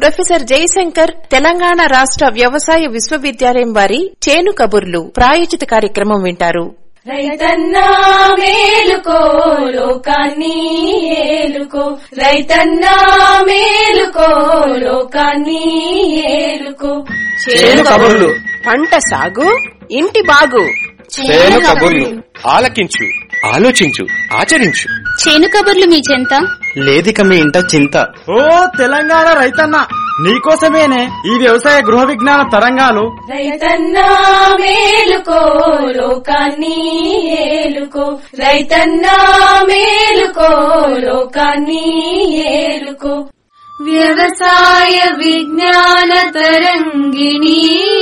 professor Jayashankar Telangana రాష్ట్ర వ్యవసాయ విశ్వవిద్యాలయం వారి చేను కబుర్లు ప్రాయోజిత కార్యక్రమం వింటారు రైతన్నా మేలుకో లోకాన్ని ఏలుకో రైతన్నా మేలుకో లోకాన్ని ఏలుకో చేను కబుర్లు పంట సాగు ఇంటి బాగు చేను కబుర్లు ఆలకించు ఆలోచించు ఆచరించు చేను కబుర్లు మీ చెంత లేదిక మీ ఇంట చింత ఓ తెలంగాణ రైతన్న నీకోసమేనే ఈ వ్యవసాయ గృహ విజ్ఞాన తరంగాలు రైతన్నా మేలుకో లోకాన్ని ఏలుకో రైతన్నా మేలుకో లోకాన్ని ఏలుకో వ్యవసాయ విజ్ఞాన తరంగిణి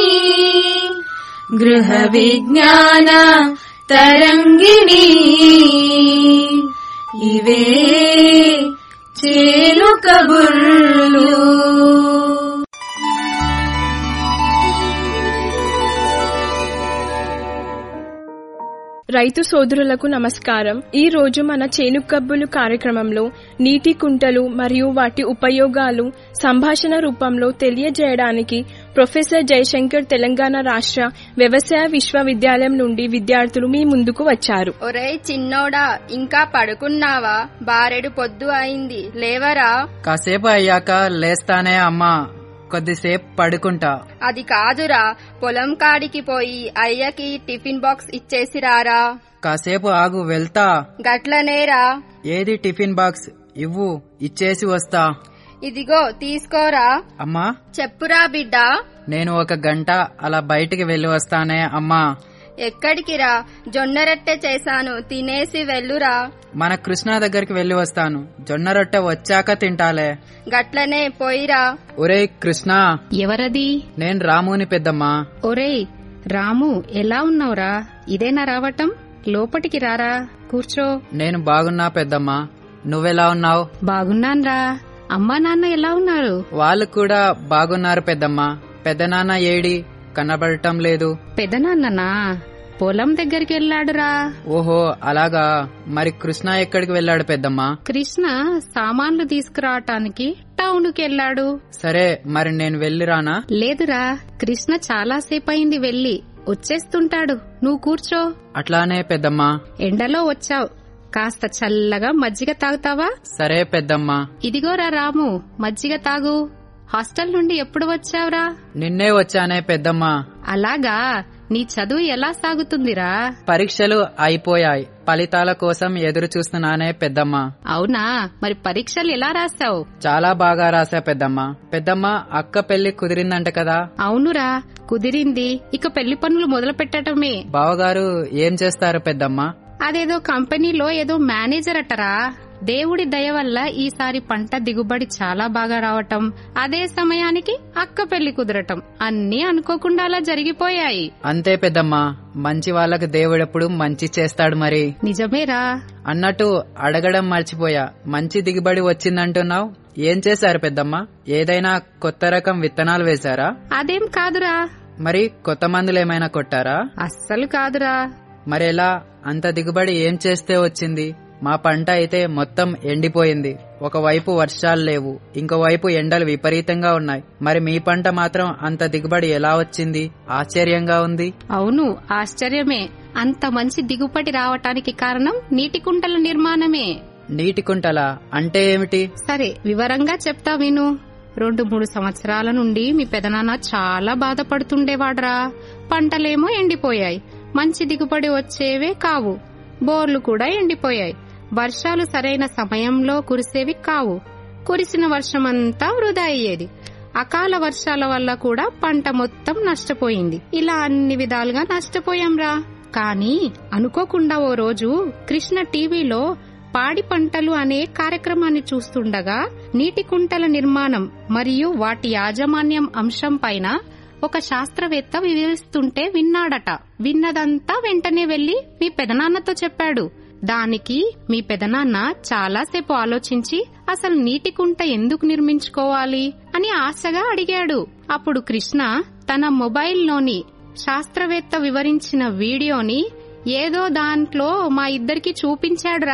గృహ విజ్ఞాన తరంగిణి ఇవే చేలు కబుర్లు రైతు సోదరులకు నమస్కారం ఈ రోజు మన చేను కబ్బులు కార్యక్రమంలో నీటి కుంటలు మరియు వాటి ఉపయోగాలు సంభాషణ రూపంలో తెలియజేయడానికి ప్రొఫెసర్ జయశంకర్ తెలంగాణ రాష్ట్ర వ్యవసాయ విశ్వవిద్యాలయం నుండి విద్యార్థులు మీ ముందుకు వచ్చారు ఒరేయ్ చిన్నోడా ఇంకా పడుకున్నావా బారెడు పొద్దు అయింది లేవరా కాసేపు అయ్యాక లేస్తానే అమ్మా కొద్దిసేపు పడుకుంటా అది కాదురా పొలం కాడికి పోయి అయ్యకి టిఫిన్ బాక్స్ ఇచ్చేసి రారా కాసేపు ఆగు వెళ్తా గట్లనేరా ఏది టిఫిన్ బాక్స్ ఇవ్వు ఇచ్చేసి వస్తా ఇదిగో తీసుకోరా అమ్మా చెప్పురా బిడ్డ నేను ఒక గంట అలా బయటికి వెళ్ళి వస్తానే అమ్మా ఎక్కడికి రా జొన్న రొట్టె చేశాను తినేసి వెళ్ళురా మన కృష్ణ దగ్గరికి వెళ్ళి వస్తాను జొన్న రొట్టె వచ్చాక తింటాలే గట్లనే పోయిరా ఒరేయ్ కృష్ణ ఎవరది నేను రాముని పెద్దమ్మా ఒరేయ్ రాము ఎలా ఉన్నావురా ఇదేనా రావటం లోపటికి రారా కూర్చో నేను బాగున్నా పెద్దమ్మా నువ్వెలా ఉన్నావు బాగున్నాన్రా అమ్మా నాన్న ఎలా ఉన్నారు వాళ్ళు కూడా బాగున్నారు పెద్దమ్మా పెద్దనాన్న ఏడి కనబడటం లేదు పెదనాన్ననా పొలం దగ్గరికి వెళ్ళాడురా ఓహో అలాగా మరి కృష్ణ ఎక్కడికి వెళ్ళాడు పెద్దమ్మా కృష్ణ సామాన్లు తీసుకురావటానికి టౌన్కి వెళ్ళాడు సరే మరి నేను వెళ్ళిరానా లేదురా కృష్ణ చాలాసేపు అయింది వెళ్ళి వచ్చేస్తుంటాడు నువ్వు కూర్చో అట్లానే పెద్దమ్మా ఎండలో వచ్చావు కాస్త చల్లగా మజ్జిగ తాగుతావా సరే పెద్దమ్మా ఇదిగోరా రాము మజ్జిగ తాగు హాస్టల్ నుండి ఎప్పుడు వచ్చావురా నిన్నే వచ్చానే పెద్దమ్మా అలాగా నీ చదువు ఎలా సాగుతుందిరా పరీక్షలు అయిపోయాయి ఫలితాల కోసం ఎదురు చూస్తున్నానే పెద్దమ్మా అవునా మరి పరీక్షలు ఎలా రాసావు చాలా బాగా రాసా పెద్దమ్మా పెద్దమ్మ అక్క పెళ్లి కుదిరిందంట కదా అవునురా కుదిరింది ఇక పెళ్లి పనులు మొదలు పెట్టడమే బావగారు ఏం చేస్తారు పెద్దమ్మా అదేదో కంపెనీలో ఏదో మేనేజర్ అటరా దేవుడి దయ వల్ల ఈసారి పంట దిగుబడి చాలా బాగా రావటం అదే సమయానికి అక్క పెళ్లి కుదరటం అన్నీ అనుకోకుండా అలా జరిగిపోయాయి అంతే పెద్దమ్మా మంచి వాళ్ళకు దేవుడెప్పుడు మంచి చేస్తాడు మరి నిజమేరా అన్నట్టు అడగడం మర్చిపోయా మంచి దిగుబడి వచ్చిందంటున్నావు ఏం చేశారు పెద్దమ్మా ఏదైనా కొత్త రకం విత్తనాలు వేశారా అదేం కాదురా మరి కొత్త మందులు ఏమైనా కొట్టారా అస్సలు కాదురా మరి ఎలా అంత దిగుబడి ఏం చేస్తే వచ్చింది మా పంట అయితే మొత్తం ఎండిపోయింది ఒకవైపు వర్షాలు లేవు ఇంకోవైపు ఎండలు విపరీతంగా ఉన్నాయి మరి మీ పంట మాత్రం అంత దిగుబడి ఎలా వచ్చింది ఆశ్చర్యంగా ఉంది అవును ఆశ్చర్యమే అంత మంచి దిగుబడి రావటానికి కారణం నీటి కుంటల నిర్మాణమే నీటి కుంటల అంటే ఏమిటి సరే వివరంగా చెప్తా విను రెండు మూడు సంవత్సరాల నుండి మీ పెదనాన్న చాలా బాధపడుతుండేవాడ్రా పంటలేమో ఎండిపోయాయి మంచి దిగుబడి వచ్చేవే కావు బోర్లు కూడా ఎండిపోయాయి వర్షాలు సరైన సమయంలో కురిసేవి కావు కురిసిన వర్షమంతా వృధా అయ్యేది అకాల వర్షాల వల్ల కూడా పంట మొత్తం నష్టపోయింది ఇలా అన్ని విధాలుగా నష్టపోయాంరా కానీ అనుకోకుండా ఓ రోజు కృష్ణ టీవీలో పాడి పంటలు అనే కార్యక్రమాన్ని చూస్తుండగా నీటి కుంటల నిర్మాణం మరియు వాటి యాజమాన్యం అంశం పైన ఒక శాస్త్రవేత్త వివరిస్తుంటే విన్నాడట విన్నదంతా వెంటనే వెళ్లి మీ పెదనాన్నతో చెప్పాడు దానికి మీ పెదనాన్న చాలాసేపు ఆలోచించి అసలు నీటి కుంట ఎందుకు నిర్మించుకోవాలి అని ఆశగా అడిగాడు అప్పుడు కృష్ణ తన మొబైల్లోని శాస్త్రవేత్త వివరించిన వీడియోని ఏదో దాంట్లో మా ఇద్దరికి చూపించాడురా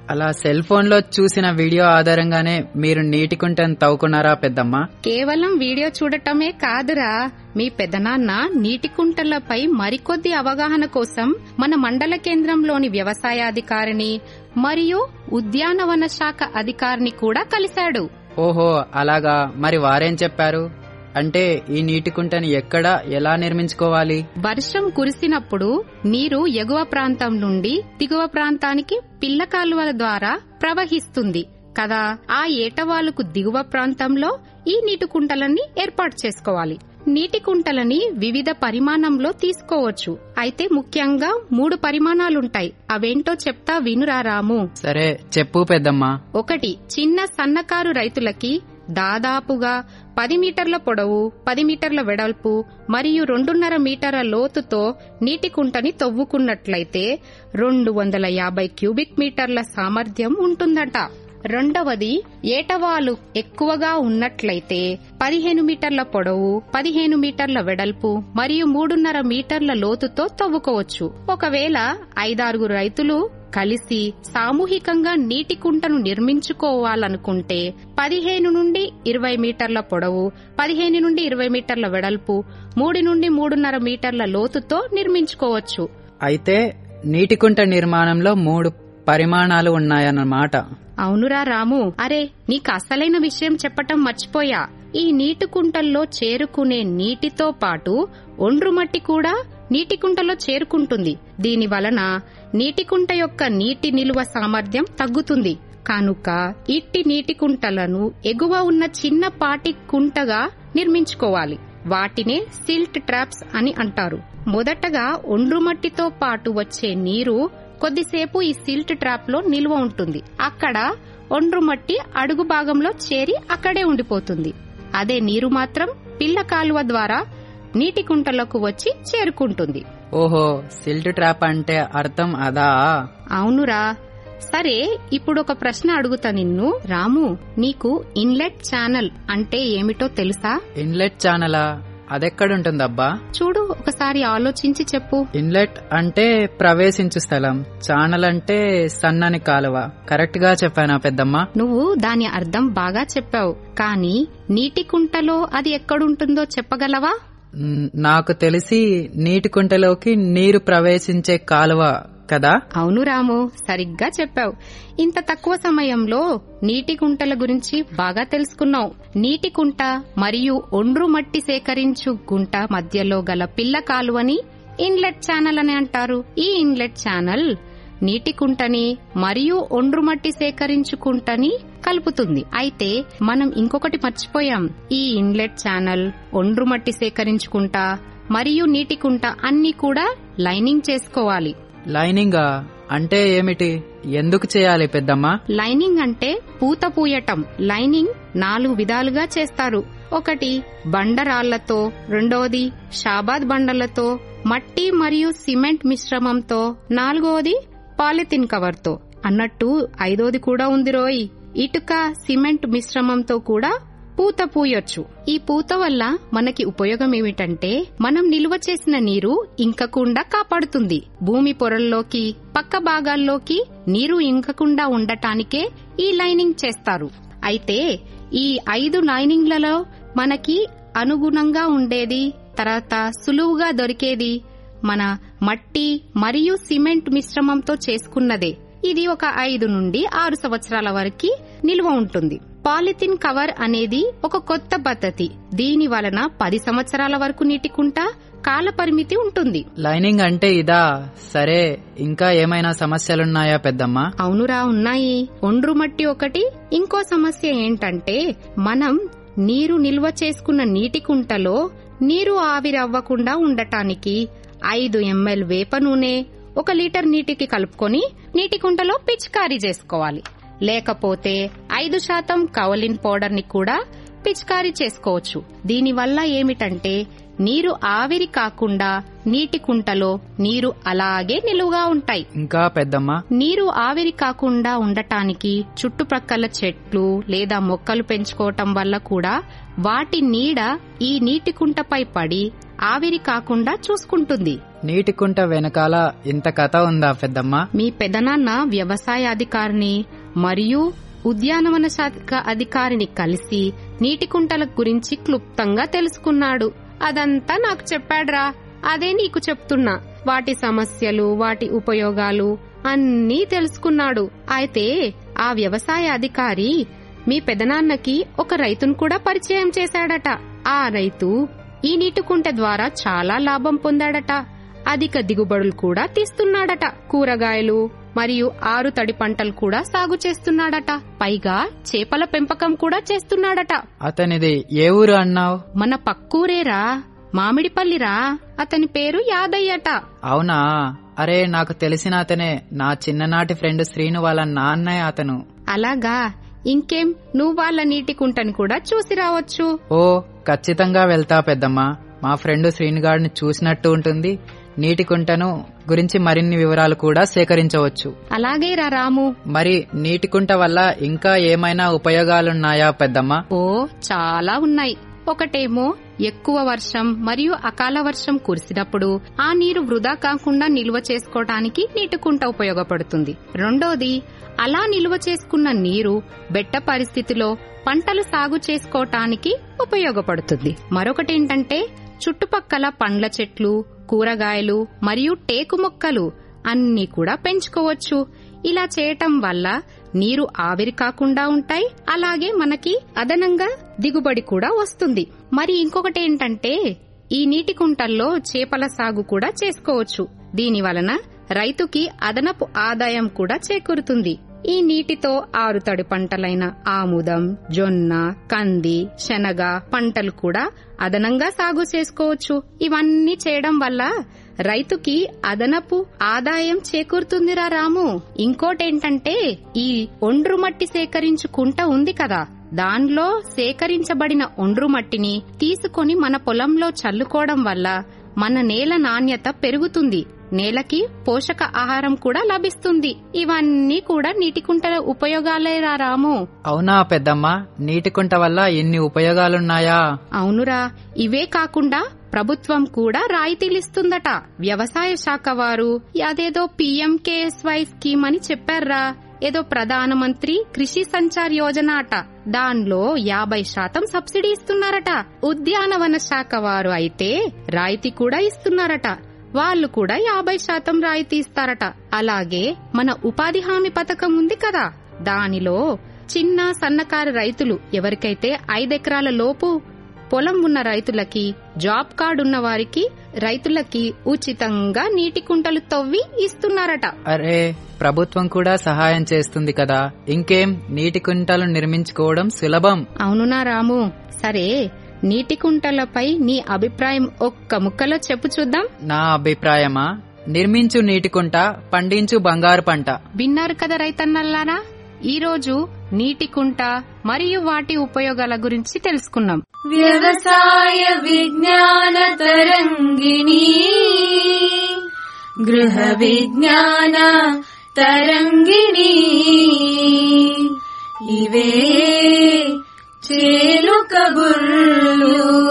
అలా సెల్ ఫోన్ లో చూసిన వీడియో ఆధారంగానే మీరు నీటి కుంటను తవ్వుకున్నారా పెద్దమ్మ కేవలం వీడియో చూడటమే కాదురా మీ పెదనాన్న నీటి కుంటలపై మరికొద్ది అవగాహన కోసం మన మండల కేంద్రంలోని వ్యవసాయాధికారిని మరియు ఉద్యానవన శాఖ అధికారిని కూడా కలిశాడు ఓహో అలాగా మరి వారేం చెప్పారు అంటే ఈ నీటి కుంటని ఎక్కడ ఎలా నిర్మించుకోవాలి వర్షం కురిసినప్పుడు నీరు ఎగువ ప్రాంతం నుండి దిగువ ప్రాంతానికి పిల్ల కాలువల ద్వారా ప్రవహిస్తుంది కదా ఆ ఏటవాలుకు దిగువ ప్రాంతంలో ఈ నీటి కుంటలని ఏర్పాటు చేసుకోవాలి నీటి కుంటలని వివిధ పరిమాణంలో తీసుకోవచ్చు అయితే ముఖ్యంగా మూడు పరిమాణాలుంటాయి అవేంటో చెప్తా వినురా రాము సరే చెప్పు పెద్దమ్మ ఒకటి చిన్న సన్నకారు రైతులకి దాదాపుగా పది మీటర్ల పొడవు పది మీటర్ల వెడల్పు మరియు రెండున్నర మీటర్ల లోతుతో నీటి కుంటని తవ్వుకున్నట్లయితే రెండు వందల యాభై క్యూబిక్ మీటర్ల సామర్థ్యం ఉంటుందట రెండవది ఏటవాలు ఎక్కువగా ఉన్నట్లయితే పదిహేను మీటర్ల పొడవు పదిహేను మీటర్ల వెడల్పు మరియు మూడున్నర మీటర్ల లోతుతో తవ్వుకోవచ్చు ఒకవేళ ఐదారుగురు రైతులు కలిసి సామూహికంగా నీటి కుంటను నిర్మించుకోవాలనుకుంటే పదిహేను నుండి ఇరవై మీటర్ల పొడవు పదిహేను నుండి ఇరవై మీటర్ల వెడల్పు మూడు నుండి మూడున్నర మీటర్ల లోతుతో నిర్మించుకోవచ్చు అయితే నీటి కుంట నిర్మాణంలో మూడు పరిమాణాలు ఉన్నాయన్నమాట అవునురా రాము అరే నీకు అసలైన విషయం చెప్పటం మర్చిపోయా ఈ నీటి కుంటల్లో చేరుకునే నీటితో పాటు ఒండ్రు మట్టి కూడా నీటి కుంటలో చేరుకుంటుంది దీని వలన నీటి కుంట యొక్క నీటి నిలువ సామర్థ్యం తగ్గుతుంది కనుక ఇట్టి నీటి కుంటలను ఎగువ ఉన్న చిన్నపాటి కుంటగా నిర్మించుకోవాలి వాటినే సిల్ట్ ట్రాప్స్ అని అంటారు మొదటగా ఒండ్రు మట్టితో పాటు వచ్చే నీరు కొద్దిసేపు ఈ సిల్ట్ ట్రాప్ లో నిల్వ ఉంటుంది అక్కడ ఒండ్రు మట్టి అడుగు భాగంలో చేరి అక్కడే ఉండిపోతుంది అదే నీరు మాత్రం పిల్ల కాలువ ద్వారా నీటి కుంటలకు వచ్చి చేరుకుంటుంది ఓహో సిల్ట్ ట్రాప్ అంటే అర్థం అదా అవునురా సరే ఇప్పుడు ఒక ప్రశ్న అడుగుతా నిన్ను రాము నీకు ఇన్లెట్ ఛానల్ అంటే ఏమిటో తెలుసా ఇన్లెట్ ఛానలా అదెక్కడుంటుందబ్బా చూడు ఒకసారి ఆలోచించి చెప్పు ఇన్లెట్ అంటే ప్రవేశించు స్థలం ఛానల్ అంటే సన్నని కాలువ కరెక్ట్ గా చెప్పానా పెద్దమ్మ నువ్వు దాని అర్థం బాగా చెప్పావు కానీ నీటి కుంటలో అది ఎక్కడుంటుందో చెప్పగలవా మ్, నాకు తెలిసి నీటి కుంటలోకి నీరు ప్రవేశించే కాలువ కదా అవును రాము సరిగ్గా చెప్పావు ఇంత తక్కువ సమయంలో నీటి కుంటల గురించి బాగా తెలుసుకున్నావు నీటి కుంట మరియు ఒండ్రు మట్టి సేకరించు గుంట మధ్యలో గల పిల్ల కాలువని ఇన్లెట్ ఛానల్ అని అంటారు ఈ ఇన్లెట్ ఛానల్ నీటి కుంటని మరియు ఒండ్రు మట్టి సేకరించుకుంటని కలుపుతుంది అయితే మనం ఇంకొకటి మర్చిపోయాం ఈ ఇన్లెట్ ఛానల్ ఒండ్రు మట్టి సేకరించుకుంటా మరియు నీటి కుంట అన్ని కూడా లైనింగ్ చేసుకోవాలి లైనింగా అంటే ఏమిటి ఎందుకు చేయాలి పెద్దమ్మ లైనింగ్ అంటే పూత పూయటం లైనింగ్ నాలుగు విధాలుగా చేస్తారు ఒకటి బండరాళ్లతో రెండవది షాబాద్ బండలతో మట్టి మరియు సిమెంట్ మిశ్రమంతో నాలుగవది పాలిథిన్ కవర్తో అన్నట్టు ఐదోది కూడా ఉంది రోయ్ ఇటుక సిమెంట్ మిశ్రమంతో కూడా పూత పూయొచ్చు ఈ పూత వల్ల మనకి ఉపయోగం ఏమిటంటే మనం నిల్వ చేసిన నీరు ఇంకకుండా కాపాడుతుంది భూమి పొరల్లోకి పక్క భాగాల్లోకి నీరు ఇంకకుండా ఉండటానికే ఈ లైనింగ్ చేస్తారు అయితే ఈ ఐదు లైనింగ్లలో మనకి అనుగుణంగా ఉండేది తర్వాత సులువుగా దొరికేది మన మట్టి మరియు సిమెంట్ మిశ్రమంతో చేసుకున్నదే ఇది ఒక ఐదు నుండి ఆరు సంవత్సరాల వరకు నిల్వ ఉంటుంది పాలిథిన్ కవర్ అనేది ఒక కొత్త పద్ధతి దీని వలన పది సంవత్సరాల వరకు నీటికుంటా కాల పరిమితి ఉంటుంది లైనింగ్ అంటే ఇదా సరే ఇంకా ఏమైనా సమస్యలున్నాయా పెద్దమ్మ అవునురా ఉన్నాయి ఒండ్రు మట్టి ఒకటి ఇంకో సమస్య ఏంటంటే మనం నీరు నిల్వ చేసుకున్న నీటి కుంటలో నీరు ఆవిరవ్వకుండా ఉండటానికి ఐదు ఎంఎల్ వేప నూనె ఒక లీటర్ నీటికి కలుపుకొని నీటి కుంటలో పిచికారీ చేసుకోవాలి లేకపోతే ఐదు శాతం కవలిన్ పౌడర్ ని కూడా పిచికారీ చేసుకోవచ్చు దీనివల్ల ఏమిటంటే నీరు ఆవిరి కాకుండా నీటి కుంటలో నీరు అలాగే నిలువుగా ఉంటాయి ఇంకా పెద్దమ్మ నీరు ఆవిరి కాకుండా ఉండటానికి చుట్టుప్రక్కల చెట్లు లేదా మొక్కలు పెంచుకోవటం వల్ల కూడా వాటి నీడ ఈ నీటి కుంటపై పడి ఆవిరి కాకుండా చూసుకుంటుంది నీటి కుంట వెనకాల ఇంత కథ ఉందా పెద్దమ్మ మీ పెదనాన్న వ్యవసాయ అధికారిని మరియు ఉద్యానవన శాఖ అధికారిని కలిసి నీటి కుంటల గురించి క్లుప్తంగా తెలుసుకున్నాడు అదంతా నాకు చెప్పాడ్రా అదే నీకు చెప్తున్నా వాటి సమస్యలు వాటి ఉపయోగాలు అన్నీ తెలుసుకున్నాడు అయితే ఆ వ్యవసాయ అధికారి మీ పెదనాన్నకి ఒక రైతును కూడా పరిచయం చేశాడట ఆ రైతు ఈ నీటి కుంట ద్వారా చాలా లాభం పొందాడట అధిక దిగుబడులు కూడా తీస్తున్నాడట కూరగాయలు మరియు ఆరు తడి పంటలు కూడా సాగు చేస్తున్నాడట పైగా చేపల పెంపకం కూడా చేస్తున్నాడట అతనిది ఏ ఊరు అన్నావు మన పక్కూరేరా మామిడిపల్లిరా అతని పేరు యాదయ్యట అవునా అరే నాకు తెలిసిన అతనే నా చిన్ననాటి ఫ్రెండ్ శ్రీను వాళ్ళ నాన్నే అతను అలాగా ఇంకేం నువ్వు వాళ్ళ నీటి కుంటని కూడా చూసి రావచ్చు ఓ ఖచ్చితంగా వెళ్తా పెద్దమ్మ మా ఫ్రెండ్ శ్రీనుగాడిని చూసినట్టు ఉంటుంది నీటి కుంటను గురించి మరిన్ని వివరాలు కూడా సేకరించవచ్చు అలాగే రా రాము మరి నీటి కుంట వల్ల ఇంకా ఏమైనా ఉపయోగాలున్నాయా పెద్దమ్మ ఓ చాలా ఉన్నాయి ఒకటేమో ఎక్కువ వర్షం మరియు అకాల వర్షం కురిసినప్పుడు ఆ నీరు వృధా కాకుండా నిల్వ చేసుకోవటానికి నీటి కుంట ఉపయోగపడుతుంది రెండోది అలా నిల్వ చేసుకున్న నీరు బెట్ట పరిస్థితిలో పంటలు సాగు చేసుకోవటానికి ఉపయోగపడుతుంది మరొకటేంటంటే చుట్టుపక్కల పండ్ల చెట్లు కూరగాయలు మరియు టేకు మొక్కలు అన్నీ కూడా పెంచుకోవచ్చు ఇలా చేయటం వల్ల నీరు ఆవిరి కాకుండా ఉంటాయి అలాగే మనకి అదనంగా దిగుబడి కూడా వస్తుంది మరి ఇంకొకటి ఏంటంటే ఈ నీటి కుంటల్లో చేపల సాగు కూడా చేసుకోవచ్చు దీని వలన రైతుకి అదనపు ఆదాయం కూడా చేకూరుతుంది ఈ నీటితో ఆరుతడి పంటలైన ఆముదం జొన్న కంది శనగ పంటలు కూడా అదనంగా సాగు చేసుకోవచ్చు ఇవన్నీ చేయడం వల్ల రైతుకి అదనపు ఆదాయం చేకూరుతుందిరా రాము ఇంకోటేంటంటే ఈ ఒండ్రు మట్టి సేకరించుకుంట ఉంది కదా దానిలో సేకరించబడిన ఒండ్రు మట్టిని తీసుకొని మన పొలంలో చల్లుకోవడం వల్ల మన నేల నాణ్యత పెరుగుతుంది నేలకి పోషక ఆహారం కూడా లభిస్తుంది ఇవన్నీ కూడా నీటి కుంటల ఉపయోగాలేరా రాము అవునా పెద్దమ్మ నీటి కుంట వల్ల ఎన్ని ఉపయోగాలున్నాయా అవునురా ఇవే కాకుండా ప్రభుత్వం కూడా రాయితీలిస్తుందట వ్యవసాయ శాఖ వారు అదేదో పీఎంకేఎస్వై స్కీమ్ అని చెప్పారా ఏదో ప్రధానమంత్రి కృషి సంచార్ యోజన అట దానిలో యాభై శాతం సబ్సిడీ ఇస్తున్నారట ఉద్యానవన శాఖ వారు అయితే రాయితీ కూడా ఇస్తున్నారట వాళ్ళు కూడా యాభై శాతం రాయితీ ఇస్తారట అలాగే మన ఉపాధి హామీ పథకం ఉంది కదా దానిలో చిన్న సన్నకారు రైతులు ఎవరికైతే ఐదెకరాల లోపు పొలం ఉన్న రైతులకి జాబ్ కార్డు ఉన్న వారికి రైతులకి ఉచితంగా నీటి కుంటలు తవ్వి ఇస్తున్నారట అరే ప్రభుత్వం కూడా సహాయం చేస్తుంది కదా ఇంకేం నీటి కుంటలు నిర్మించుకోవడం సులభం అవునునా రాము సరే నీటి కుంటలపై నీ అభిప్రాయం ఒక్క ముక్కలో చెప్పు చూద్దాం నా అభిప్రాయమా నిర్మించు నీటి కుంట పండించు బంగారు పంట విన్నారు కదా రైతన్నల్లారా ఈ రోజు నీటి కుంట మరియు వాటి ఉపయోగాల గురించి తెలుసుకున్నాం వ్యవసాయ విజ్ఞాన తరంగిణి గృహ విజ్ఞాన తరంగిణి ఇవే చేలు కబుర్లు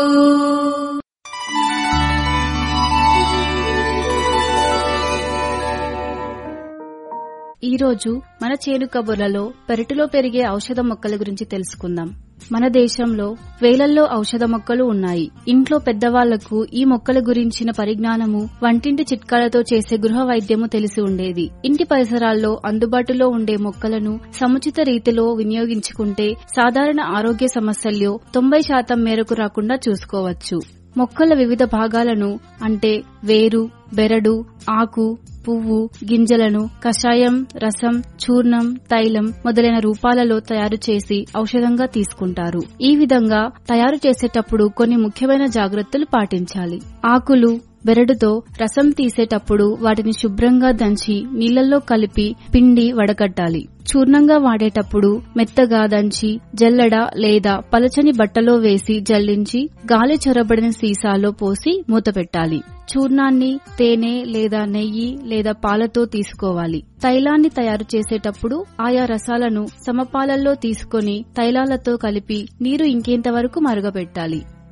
ఈ రోజు మన చేను కబుర్లలో పెరటిలో పెరిగే ఔషధ మొక్కల గురించి తెలుసుకుందాం మన దేశంలో వేలల్లో ఔషధ మొక్కలు ఉన్నాయి ఇంట్లో పెద్దవాళ్లకు ఈ మొక్కల గురించిన పరిజ్ఞానము వంటింటి చిట్కాలతో చేసే గృహ వైద్యము తెలిసి ఉండేది ఇంటి పరిసరాల్లో అందుబాటులో ఉండే మొక్కలను సముచిత రీతిలో వినియోగించుకుంటే సాధారణ ఆరోగ్య సమస్యల్లో తొంభై శాతం మేరకు రాకుండా చూసుకోవచ్చు మొక్కల వివిధ భాగాలను అంటే వేరు బెరడు ఆకు పువ్వు గింజలను కషాయం రసం చూర్ణం తైలం మొదలైన రూపాలలో తయారు చేసి ఔషధంగా తీసుకుంటారు ఈ విధంగా తయారు చేసేటప్పుడు కొన్ని ముఖ్యమైన జాగ్రత్తలు పాటించాలి ఆకులు బెరడుతో రసం తీసేటప్పుడు వాటిని శుభ్రంగా దంచి నీళ్లలో కలిపి పిండి వడకట్టాలి చూర్ణంగా వాడేటప్పుడు మెత్తగా దంచి జల్లెడ లేదా పలచని బట్టలో వేసి జల్లించి గాలి చొరబడిన సీసాలో పోసి మూతపెట్టాలి చూర్ణాన్ని తేనె లేదా నెయ్యి లేదా పాలతో తీసుకోవాలి తైలాన్ని తయారు చేసేటప్పుడు ఆయా రసాలను సమపాలల్లో తీసుకొని తైలాలతో కలిపి నీరు ఇంకేంత వరకు మరుగపెట్టాలి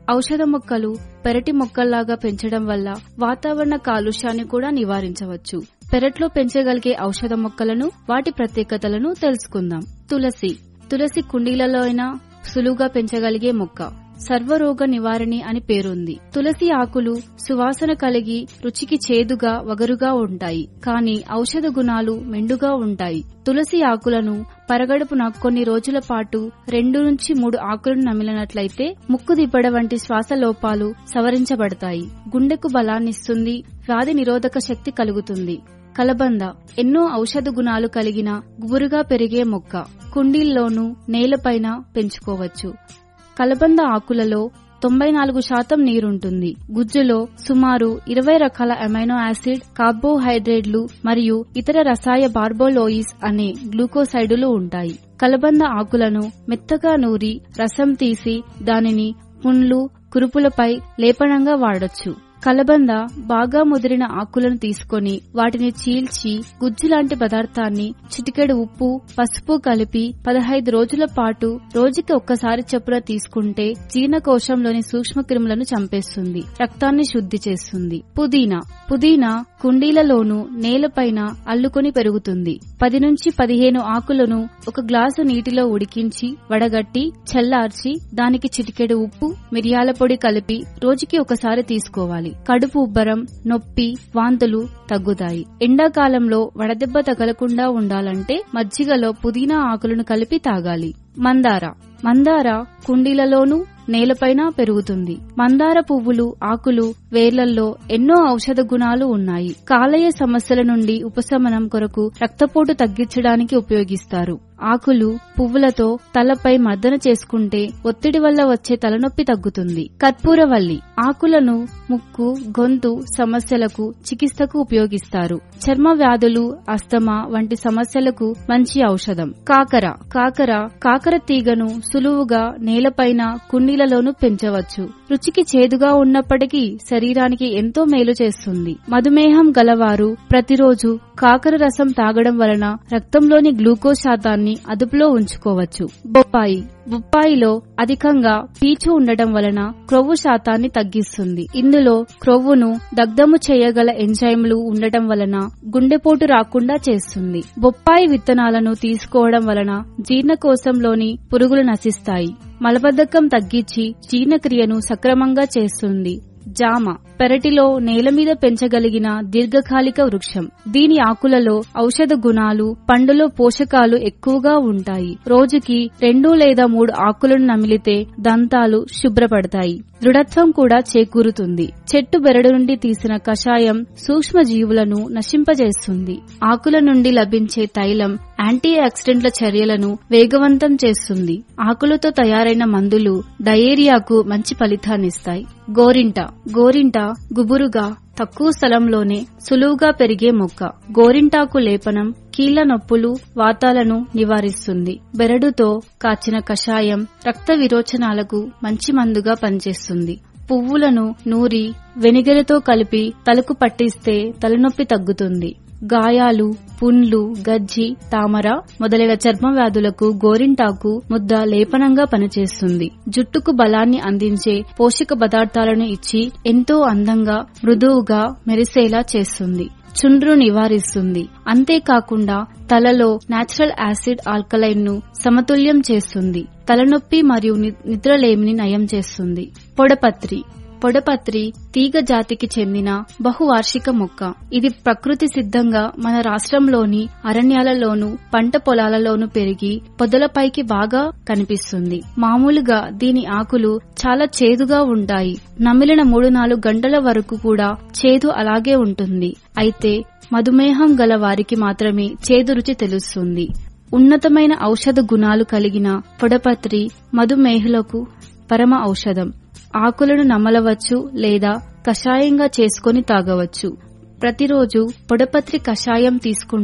ఔషధ మొక్కలు పెరటి మొక్కల్లాగా పెంచడం వల్ల వాతావరణ కాలుష్యాన్ని కూడా నివారించవచ్చు పెరట్లో పెంచగలిగే ఔషధ మొక్కలను వాటి ప్రత్యేకతలను తెలుసుకుందాం తులసి తులసి కుండీలలో అయినా సులువుగా పెంచగలిగే మొక్క సర్వరోగ నివారణి అని పేరుంది తులసి ఆకులు సువాసన కలిగి రుచికి చేదుగా వగరుగా ఉంటాయి కానీ ఔషధ గుణాలు మెండుగా ఉంటాయి తులసి ఆకులను పరగడుపున కొన్ని రోజుల పాటు రెండు నుంచి మూడు ఆకులను నమిలినట్లయితే ముక్కు దిబ్బడ వంటి శ్వాస లోపాలు సవరించబడతాయి గుండెకు బలాన్నిస్తుంది వ్యాధి నిరోధక శక్తి కలుగుతుంది కలబంద ఎన్నో ఔషధ గుణాలు కలిగిన గుబురుగా పెరిగే మొక్క కుండీల్లోనూ నేలపైన పెంచుకోవచ్చు కలబంద ఆకులలో తొంభై నాలుగు శాతం నీరుంటుంది గుజ్జులో సుమారు ఇరవై రకాల అమైనో యాసిడ్ కార్బోహైడ్రేట్లు మరియు ఇతర రసాయ బార్బోలోయిస్ అనే గ్లూకోసైడులు ఉంటాయి కలబంద ఆకులను మెత్తగా నూరి రసం తీసి దానిని పుండ్లు కురుపులపై లేపనంగా వాడొచ్చు కలబంద బాగా ముదిరిన ఆకులను తీసుకొని వాటిని చీల్చి గుజ్జు లాంటి పదార్థాన్ని చిటికెడు ఉప్పు పసుపు కలిపి పదహైదు రోజుల పాటు రోజుకి ఒక్కసారి చొప్పున తీసుకుంటే జీర్ణకోశంలోని సూక్ష్మక్రిములను చంపేస్తుంది రక్తాన్ని శుద్ధి చేస్తుంది పుదీనా పుదీనా కుండీలలోనూ నేలపైన అల్లుకొని పెరుగుతుంది పది నుంచి పదిహేను ఆకులను ఒక గ్లాసు నీటిలో ఉడికించి వడగట్టి చల్లార్చి దానికి చిటికెడు ఉప్పు మిరియాల పొడి కలిపి రోజుకి ఒకసారి తీసుకోవాలి కడుపు ఉబ్బరం నొప్పి వాంతులు తగ్గుతాయి ఎండాకాలంలో వడదెబ్బ తగలకుండా ఉండాలంటే మజ్జిగలో పుదీనా ఆకులను కలిపి తాగాలి మందార మందార కుండీలలోనూ నేలపైన పెరుగుతుంది మందార పువ్వులు ఆకులు వేర్లల్లో ఎన్నో ఔషధ గుణాలు ఉన్నాయి కాలేయ సమస్యల నుండి ఉపశమనం కొరకు రక్తపోటు తగ్గించడానికి ఉపయోగిస్తారు ఆకులు పువ్వులతో తలపై మర్దన చేసుకుంటే ఒత్తిడి వల్ల వచ్చే తలనొప్పి తగ్గుతుంది కర్పూరవల్లి ఆకులను ముక్కు గొంతు సమస్యలకు చికిత్సకు ఉపయోగిస్తారు చర్మ వ్యాధులు అస్తమా వంటి సమస్యలకు మంచి ఔషధం కాకర కాకర కాకర తీగను సులువుగా నేలపైన కుండీలలోనూ పెంచవచ్చు రుచికి చేదుగా ఉన్నప్పటికీ శరీరానికి ఎంతో మేలు చేస్తుంది మధుమేహం గలవారు ప్రతిరోజు కాకర రసం తాగడం వలన రక్తంలోని గ్లూకోజ్ శాతాన్ని అదుపులో ఉంచుకోవచ్చు బొప్పాయి బొప్పాయిలో అధికంగా పీచు ఉండటం వలన క్రొవ్వు శాతాన్ని తగ్గిస్తుంది ఇందులో క్రొవ్వును దగ్ధము చేయగల ఎంజైమ్లు ఉండటం వలన గుండెపోటు రాకుండా చేస్తుంది బొప్పాయి విత్తనాలను తీసుకోవడం వలన జీర్ణకోశంలోని పురుగులు నశిస్తాయి మలబద్ధకం తగ్గించి జీర్ణక్రియను సక్రమంగా చేస్తుంది జామ పెరటిలో నేల మీద పెంచగలిగిన దీర్ఘకాలిక వృక్షం దీని ఆకులలో ఔషధ గుణాలు పండులో పోషకాలు ఎక్కువగా ఉంటాయి రోజుకి రెండు లేదా మూడు ఆకులను నమిలితే దంతాలు శుభ్రపడతాయి దృఢత్వం కూడా చేకూరుతుంది చెట్టు బెరడు నుండి తీసిన కషాయం సూక్ష్మ జీవులను నశింపజేస్తుంది ఆకుల నుండి లభించే తైలం యాంటీ ఆక్సిడెంట్ల చర్యలను వేగవంతం చేస్తుంది ఆకులతో తయారైన మందులు డయేరియాకు మంచి ఫలితాన్నిస్తాయి గోరింట గోరింట గుబురుగా తక్కువ స్థలంలోనే సులువుగా పెరిగే మొక్క గోరింటాకు లేపనం కీళ్ల నొప్పులు వాతాలను నివారిస్తుంది బెరడుతో కాచిన కషాయం రక్త విరోచనాలకు మంచి మందుగా పనిచేస్తుంది పువ్వులను నూరి వెనిగెలతో కలిపి తలకు పట్టిస్తే తలనొప్పి తగ్గుతుంది గాయాలు పుండ్లు గజ్జి తామర మొదలైన చర్మ వ్యాధులకు గోరింటాకు ముద్ద లేపనంగా పనిచేస్తుంది జుట్టుకు బలాన్ని అందించే పోషక పదార్థాలను ఇచ్చి ఎంతో అందంగా మృదువుగా మెరిసేలా చేస్తుంది చుండ్రు నివారిస్తుంది అంతేకాకుండా తలలో నాచురల్ యాసిడ్ ఆల్కలైన్ ను సమతుల్యం చేస్తుంది తలనొప్పి మరియు నిద్రలేమిని నయం చేస్తుంది పొడపత్రి పొడపత్రి తీగ జాతికి చెందిన బహువార్షిక మొక్క ఇది ప్రకృతి సిద్ధంగా మన రాష్ట్రంలోని అరణ్యాలలోను పంట పొలాలలోను పెరిగి పొదలపైకి బాగా కనిపిస్తుంది మామూలుగా దీని ఆకులు చాలా చేదుగా ఉంటాయి నమిలిన మూడు నాలుగు గంటల వరకు కూడా చేదు అలాగే ఉంటుంది అయితే మధుమేహం గల వారికి మాత్రమే చేదు రుచి తెలుస్తుంది ఉన్నతమైన ఔషధ గుణాలు కలిగిన పొడపత్రి మధుమేహులకు పరమ ఔషధం ఆకులను నమలవచ్చు లేదా కషాయంగా చేసుకొని తాగవచ్చు ప్రతిరోజు పొడపత్రి కషాయం తీసుకుంటే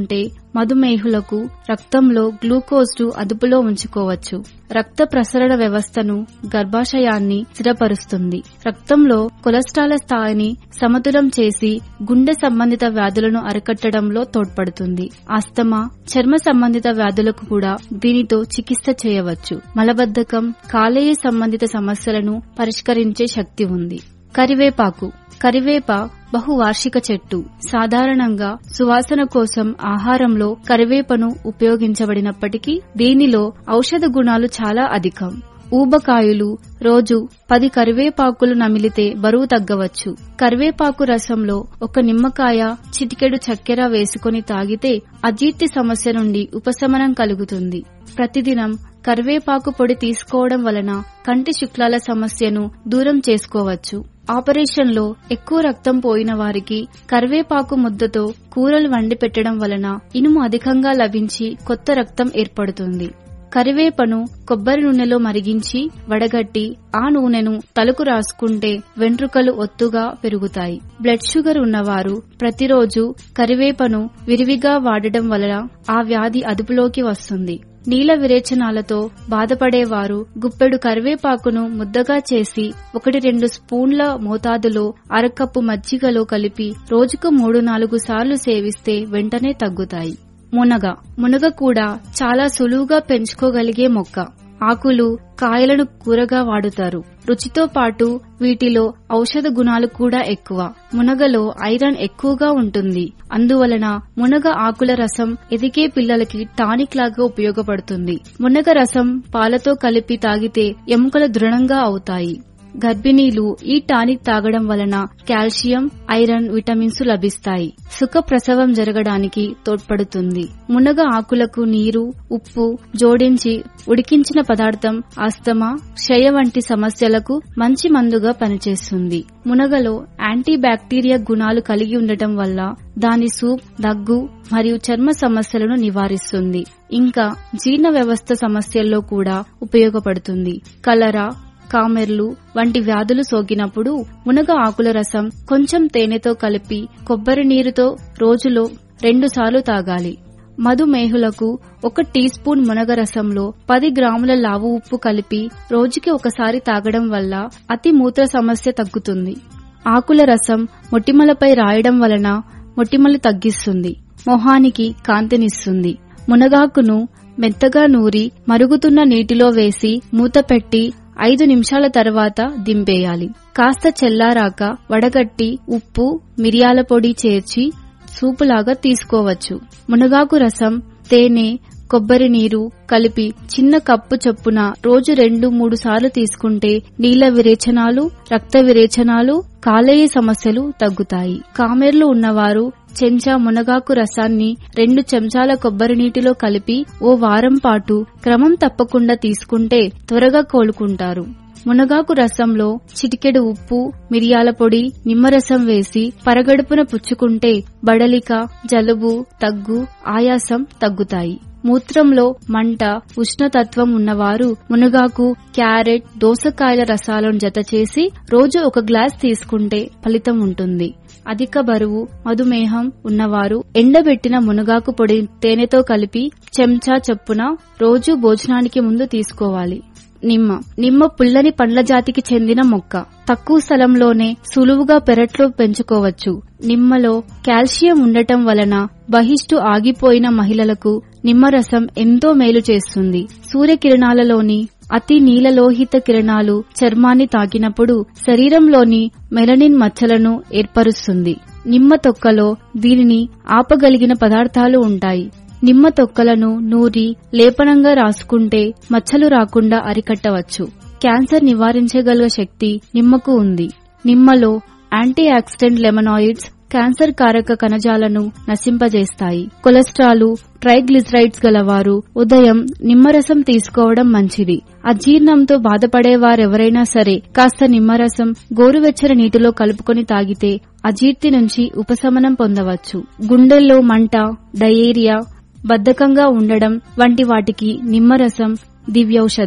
మధుమేహులకు రక్తంలో గ్లూకోజ్ ను అదుపులో ఉంచుకోవచ్చు రక్త ప్రసరణ వ్యవస్థను గర్భాశయాన్ని స్థిరపరుస్తుంది రక్తంలో కొలెస్ట్రాల్ స్థాయిని సమతులం చేసి గుండె సంబంధిత వ్యాధులను అరికట్టడంలో తోడ్పడుతుంది ఆస్తమా చర్మ సంబంధిత వ్యాధులకు కూడా దీనితో చికిత్స చేయవచ్చు మలబద్ధకం కాలేయ సంబంధిత సమస్యలను పరిష్కరించే శక్తి ఉంది కరివేపాకు కరివేప బహువార్షిక చెట్టు సాధారణంగా సువాసన కోసం ఆహారంలో కరివేపను ఉపయోగించబడినప్పటికీ దీనిలో ఔషధ గుణాలు చాలా అధికం ఊబకాయులు రోజు పది కరివేపాకులు నమిలితే బరువు తగ్గవచ్చు కరివేపాకు రసంలో ఒక నిమ్మకాయ చిటికెడు చక్కెర వేసుకుని తాగితే అజీర్తి సమస్య నుండి ఉపశమనం కలుగుతుంది ప్రతిదినం కరివేపాకు పొడి తీసుకోవడం వలన కంటి శుక్లాల సమస్యను దూరం చేసుకోవచ్చు ఆపరేషన్లో ఎక్కువ రక్తం పోయిన వారికి కరివేపాకు ముద్దతో కూరలు వండి పెట్టడం వలన ఇనుము అధికంగా లభించి కొత్త రక్తం ఏర్పడుతుంది కరివేపను కొబ్బరి నూనెలో మరిగించి వడగట్టి ఆ నూనెను తలకు రాసుకుంటే వెంట్రుకలు ఒత్తుగా పెరుగుతాయి బ్లడ్ షుగర్ ఉన్నవారు ప్రతిరోజు కరివేపను విరివిగా వాడటం వలన ఆ వ్యాధి అదుపులోకి వస్తుంది నీల విరేచనాలతో బాధపడేవారు గుప్పెడు కరివేపాకును ముద్దగా చేసి ఒకటి రెండు స్పూన్ల మోతాదులో అరకప్పు మజ్జిగలో కలిపి రోజుకు మూడు నాలుగు సార్లు సేవిస్తే వెంటనే తగ్గుతాయి మునగ మునగ కూడా చాలా సులువుగా పెంచుకోగలిగే మొక్క ఆకులు కాయలను కూరగా వాడుతారు రుచితో పాటు వీటిలో ఔషధ గుణాలు కూడా ఎక్కువ మునగలో ఐరన్ ఎక్కువగా ఉంటుంది అందువలన మునగ ఆకుల రసం ఎదిగే పిల్లలకి టానిక్ లాగా ఉపయోగపడుతుంది మునగ రసం పాలతో కలిపి తాగితే ఎముకలు దృఢంగా అవుతాయి గర్భిణీలు ఈ టానిక్ తాగడం వలన కాల్షియం ఐరన్ విటమిన్స్ లభిస్తాయి సుఖ ప్రసవం జరగడానికి తోడ్పడుతుంది మునగ ఆకులకు నీరు ఉప్పు జోడించి ఉడికించిన పదార్థం ఆస్తమా క్షయ వంటి సమస్యలకు మంచి మందుగా పనిచేస్తుంది మునగలో యాంటీ బ్యాక్టీరియా గుణాలు కలిగి ఉండటం వల్ల దాని సూప్ దగ్గు మరియు చర్మ సమస్యలను నివారిస్తుంది ఇంకా జీర్ణ వ్యవస్థ సమస్యల్లో కూడా ఉపయోగపడుతుంది కలరా కామెర్లు వంటి వ్యాధులు సోకినప్పుడు మునగ ఆకుల రసం కొంచెం తేనెతో కలిపి కొబ్బరి నీరుతో రోజులో రెండుసార్లు తాగాలి మధుమేహులకు ఒక టీ స్పూన్ మునగ రసంలో పది గ్రాముల లావు ఉప్పు కలిపి రోజుకి ఒకసారి తాగడం వల్ల అతి మూత్ర సమస్య తగ్గుతుంది ఆకుల రసం మొటిమలపై రాయడం వలన మొటిమలు తగ్గిస్తుంది మొహానికి కాంతినిస్తుంది మునగాకును మెత్తగా నూరి మరుగుతున్న నీటిలో వేసి మూత పెట్టి ఐదు నిమిషాల తర్వాత దింపేయాలి కాస్త చెల్లారాక వడగట్టి ఉప్పు మిరియాల పొడి చేర్చి సూపులాగా తీసుకోవచ్చు మునగాకు రసం తేనె కొబ్బరి నీరు కలిపి చిన్న కప్పు చొప్పున రోజు రెండు మూడు సార్లు తీసుకుంటే నీళ్ల విరేచనాలు రక్త విరేచనాలు కాలేయ సమస్యలు తగ్గుతాయి కామెర్లు ఉన్నవారు చెంచా మునగాకు రసాన్ని రెండు చెంచాల కొబ్బరి నీటిలో కలిపి ఓ వారం పాటు క్రమం తప్పకుండా తీసుకుంటే త్వరగా కోలుకుంటారు మునగాకు రసంలో చిటికెడు ఉప్పు మిరియాల పొడి నిమ్మరసం వేసి పరగడుపున పుచ్చుకుంటే బడలిక జలుబు దగ్గు ఆయాసం తగ్గుతాయి మూత్రంలో మంట ఉష్ణతత్వం ఉన్నవారు మునగాకు క్యారెట్ దోసకాయల రసాలను జత చేసి రోజు ఒక గ్లాస్ తీసుకుంటే ఫలితం ఉంటుంది అధిక బరువు మధుమేహం ఉన్నవారు ఎండబెట్టిన మునగాకు పొడి తేనెతో కలిపి చెంచా చొప్పున రోజు భోజనానికి ముందు తీసుకోవాలి నిమ్మ నిమ్మ పుల్లని పండ్ల జాతికి చెందిన మొక్క తక్కువ స్థలంలోనే సులువుగా పెరట్లో పెంచుకోవచ్చు నిమ్మలో కాల్షియం ఉండటం వలన బహిష్టు ఆగిపోయిన మహిళలకు నిమ్మరసం ఎంతో మేలు చేస్తుంది సూర్యకిరణాలలోని అతి నీలలోహిత కిరణాలు చర్మాన్ని తాకినప్పుడు శరీరంలోని మెలనిన్ మచ్చలను ఏర్పరుస్తుంది నిమ్మ తొక్కలో దీనిని ఆపగలిగిన పదార్థాలు ఉంటాయి నిమ్మ తొక్కలను నూరి లేపనంగా రాసుకుంటే మచ్చలు రాకుండా అరికట్టవచ్చు క్యాన్సర్ నివారించగల శక్తి నిమ్మకు ఉంది నిమ్మలో యాంటీ ఆక్సిడెంట్ లెమనాయిడ్స్ క్యాన్సర్ కారక కణజాలను నశింపజేస్తాయి కొలెస్ట్రాల్ ట్రైగ్లిసరైడ్స్ గలవారు ఉదయం నిమ్మరసం తీసుకోవడం మంచిది అజీర్ణంతో బాధపడేవారెవరైనా సరే కాస్త నిమ్మరసం గోరువెచ్చని నీటిలో కలుపుకొని తాగితే అజీర్తి నుంచి ఉపశమనం పొందవచ్చు గుండెల్లో మంట డయేరియా బద్ధకంగా ఉండడం వంటి వాటికి నిమ్మరసం దివ్యౌషధం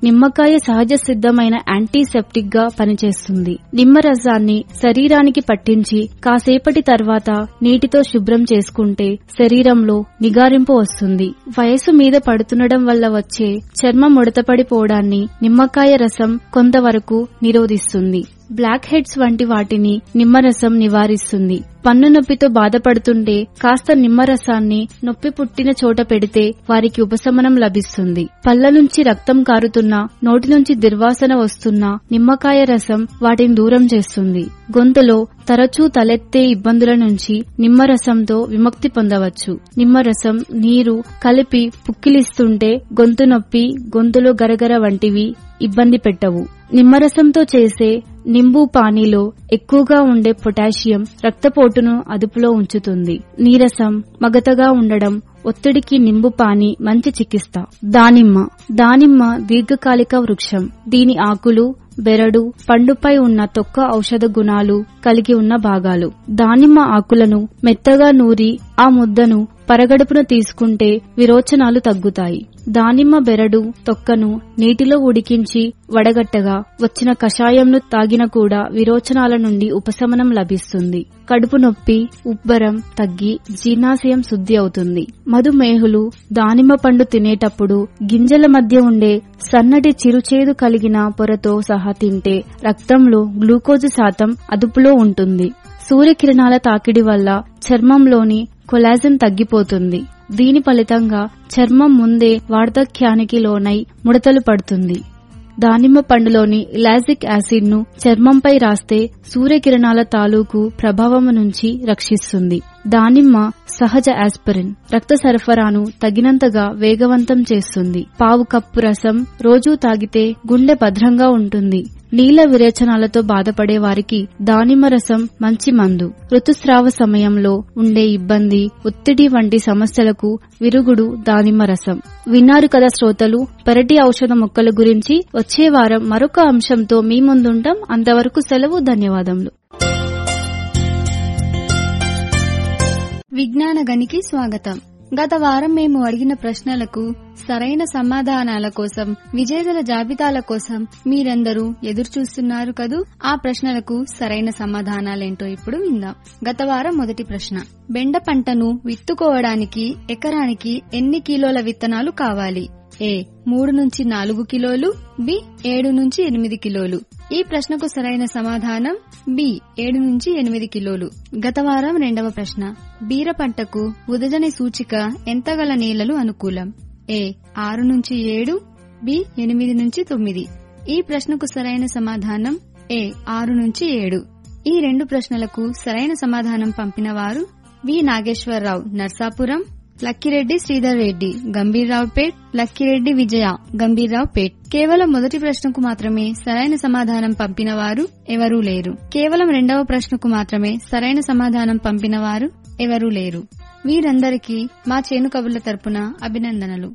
నిమ్మకాయ సహజ సిద్ధమైన యాంటీసెప్టిక్ గా పనిచేస్తుంది నిమ్మరసాన్ని శరీరానికి పట్టించి కాసేపటి తర్వాత నీటితో శుభ్రం చేసుకుంటే శరీరంలో నిగారింపు వస్తుంది వయసు మీద పడుతుండడం వల్ల వచ్చే చర్మం ముడతపడిపోవడాన్ని నిమ్మకాయ రసం కొంతవరకు నిరోధిస్తుంది బ్లాక్ హెడ్స్ వంటి వాటిని నిమ్మరసం నివారిస్తుంది పన్ను నొప్పితో బాధపడుతుంటే కాస్త నిమ్మరసాన్ని నొప్పి పుట్టిన చోట పెడితే వారికి ఉపశమనం లభిస్తుంది పళ్ళ నుంచి రక్తం కారుతున్నా నోటి నుంచి దుర్వాసన వస్తున్నా నిమ్మకాయ రసం వాటిని దూరం చేస్తుంది గొంతులో తరచూ తలెత్తే ఇబ్బందుల నుంచి నిమ్మరసంతో విముక్తి పొందవచ్చు నిమ్మరసం నీరు కలిపి పుక్కిలిస్తుంటే గొంతు నొప్పి గొంతులో గరగర వంటివి ఇబ్బంది పెట్టవు నిమ్మరసంతో చేసే నింబు పానీలో ఎక్కువగా ఉండే పొటాషియం రక్తపోటును అదుపులో ఉంచుతుంది నీరసం మగతగా ఉండడం ఒత్తిడికి నింబు పాని మంచి చికిత్స దానిమ్మ దానిమ్మ దీర్ఘకాలిక వృక్షం దీని ఆకులు బెరడు పండుపై ఉన్న తొక్క ఔషధ గుణాలు కలిగి ఉన్న భాగాలు దానిమ్మ ఆకులను మెత్తగా నూరి ఆ ముద్దను పరగడుపున తీసుకుంటే విరోచనాలు తగ్గుతాయి దానిమ్మ బెరడు తొక్కను నీటిలో ఉడికించి వడగట్టగా వచ్చిన కషాయంను తాగిన కూడా విరోచనాల నుండి ఉపశమనం లభిస్తుంది కడుపు నొప్పి ఉబ్బరం తగ్గి జీర్ణాశయం శుద్ధి అవుతుంది మధుమేహులు దానిమ్మ పండు తినేటప్పుడు గింజల మధ్య ఉండే సన్నటి చిరుచేదు కలిగిన పొరతో సహా తింటే రక్తంలో గ్లూకోజు శాతం అదుపులో ఉంటుంది సూర్యకిరణాల తాకిడి వల్ల చర్మంలోని కొలాజన్ తగ్గిపోతుంది దీని ఫలితంగా చర్మం ముందే వార్ధక్యానికి లోనై ముడతలు పడుతుంది దానిమ్మ పండులోని ఇలాజిక్ యాసిడ్ ను చర్మంపై రాస్తే సూర్యకిరణాల తాలూకు ప్రభావం నుంచి రక్షిస్తుంది దానిమ్మ సహజ ఆస్పిరిన్ రక్త సరఫరాను తగినంతగా వేగవంతం చేస్తుంది పావు కప్పు రసం రోజూ తాగితే గుండె భద్రంగా ఉంటుంది నీల విరేచనాలతో బాధపడే వారికి దానిమ్మ రసం మంచి మందు ఋతుస్రావ సమయంలో ఉండే ఇబ్బంది ఒత్తిడి వంటి సమస్యలకు విరుగుడు దానిమ్మ రసం విన్నారు కదా శ్రోతలు పెరటి ఔషధ మొక్కల గురించి వచ్చే వారం మరొక అంశంతో మీ ముందుంటాం అంతవరకు సెలవు ధన్యవాదములు విజ్ఞాన గనికి స్వాగతం గత వారం మేము అడిగిన ప్రశ్నలకు సరైన సమాధానాల కోసం విజేతల జాబితాల కోసం మీరందరూ ఎదురు చూస్తున్నారు కదూ ఆ ప్రశ్నలకు సరైన సమాధానాలేంటో ఇప్పుడు విందాం గత వారం మొదటి ప్రశ్న బెండ పంటను విత్తుకోవడానికి ఎకరానికి ఎన్ని కిలోల విత్తనాలు కావాలి ఏ మూడు నుంచి నాలుగు కిలోలు బి ఏడు నుంచి ఎనిమిది కిలోలు ఈ ప్రశ్నకు సరైన సమాధానం బి ఏడు నుంచి ఎనిమిది కిలోలు గత వారం రెండవ ప్రశ్న బీర పంటకు ఉదజని సూచిక ఎంత గల నేలలు అనుకూలం ఏ ఆరు నుంచి ఏడు బి ఎనిమిది నుంచి తొమ్మిది ఈ ప్రశ్నకు సరైన సమాధానం ఏ ఆరు నుంచి ఏడు ఈ రెండు ప్రశ్నలకు సరైన సమాధానం పంపిన వారు వి నాగేశ్వరరావు నర్సాపురం లక్కిరెడ్డి శ్రీధర్ రెడ్డి గంభీర్రావు పేట్ లక్కిరెడ్డి విజయ గంభీర్రావు పేట్ కేవలం మొదటి ప్రశ్నకు మాత్రమే సరైన సమాధానం పంపిన వారు ఎవరూ లేరు కేవలం రెండవ ప్రశ్నకు మాత్రమే సరైన సమాధానం పంపిన వారు ఎవరూ లేరు వీరందరికీ మా చేను కబుర్ల తరపున అభినందనలు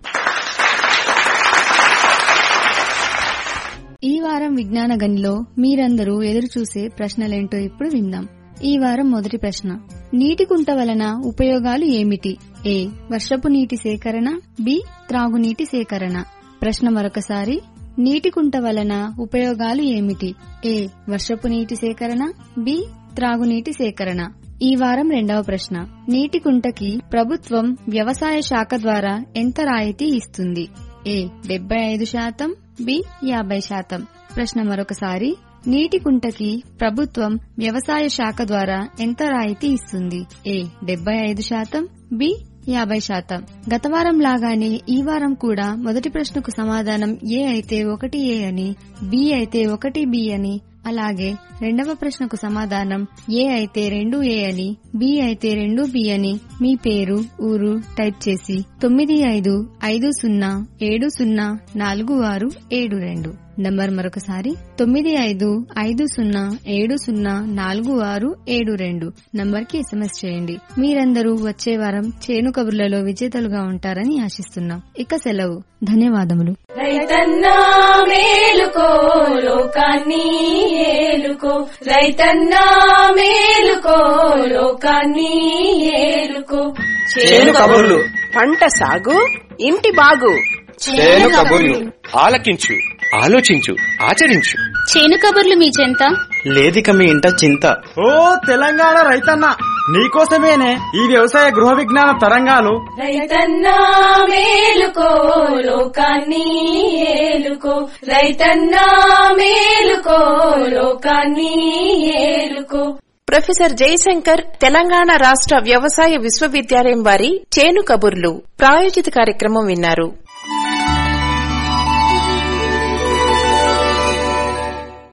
ఈ వారం విజ్ఞాన గనిలో మీరందరూ ఎదురు చూసే ప్రశ్నలేంటో ఇప్పుడు విందాం ఈ వారం మొదటి ప్రశ్న నీటి కుంట వలన ఉపయోగాలు ఏమిటి ఏ వర్షపు నీటి సేకరణ బి త్రాగునీటి సేకరణ ప్రశ్న మరొకసారి నీటి కుంట వలన ఉపయోగాలు ఏమిటి ఏ వర్షపు నీటి సేకరణ బి త్రాగునీటి సేకరణ ఈ వారం రెండవ ప్రశ్న నీటి కుంటకి ప్రభుత్వం వ్యవసాయ శాఖ ద్వారా ఎంత రాయితీ ఇస్తుంది ఏ డెబ్బై ఐదు శాతం బి యాభై శాతం ప్రశ్న మరొకసారి నీటి కుంటకి ప్రభుత్వం వ్యవసాయ శాఖ ద్వారా ఎంత రాయితీ ఇస్తుంది ఏ డెబ్బై ఐదు శాతం బి యాభై శాతం గత వారం లాగానే ఈ వారం కూడా మొదటి ప్రశ్నకు సమాధానం ఏ అయితే ఒకటి ఏ అని బి అయితే ఒకటి బి అని అలాగే రెండవ ప్రశ్నకు సమాధానం ఏ అయితే రెండు ఏ అని బి అయితే రెండు బి అని మీ పేరు ఊరు టైప్ చేసి తొమ్మిది ఐదు ఐదు సున్నా ఏడు సున్నా నాలుగు ఆరు ఏడు రెండు నంబర్ మరొకసారి తొమ్మిది ఐదు ఐదు సున్నా ఏడు సున్నా నాలుగు ఆరు ఏడు రెండు నంబర్ కి ఎస్ఎంఎస్ చేయండి మీరందరూ వచ్చే వారం చేను కబుర్లలో విజేతలుగా ఉంటారని ఆశిస్తున్నాం ఇక సెలవు ధన్యవాదములు రైతన్నా మేలుకో లోకాన్ని ఏలుకో రైతన్నా మేలుకో లోకాన్ని ఏలుకో చేను కబుర్లు పంట సాగు ఇంటి బాగు చేను కబుర్లు ఆలకించు ఆలోచించు ఆచరించు చేను కబుర్లు మీ చెంత లేదిక మీ ఇంట చింత ఓ తెలంగాణ రైతన్న నీకోసమేనే ఈ వ్యవసాయ గృహ విజ్ఞాన తరంగాలు రైతన్నా మేలుకో లోకాన్ని ఏలుకో రైతన్నా మేలుకో లోకాన్ని ఏలుకో ప్రొఫెసర్ జయశంకర్ తెలంగాణ రాష్ట్ర వ్యవసాయ విశ్వవిద్యాలయం వారి చేను కబుర్లు ప్రాయోజిత కార్యక్రమం విన్నారు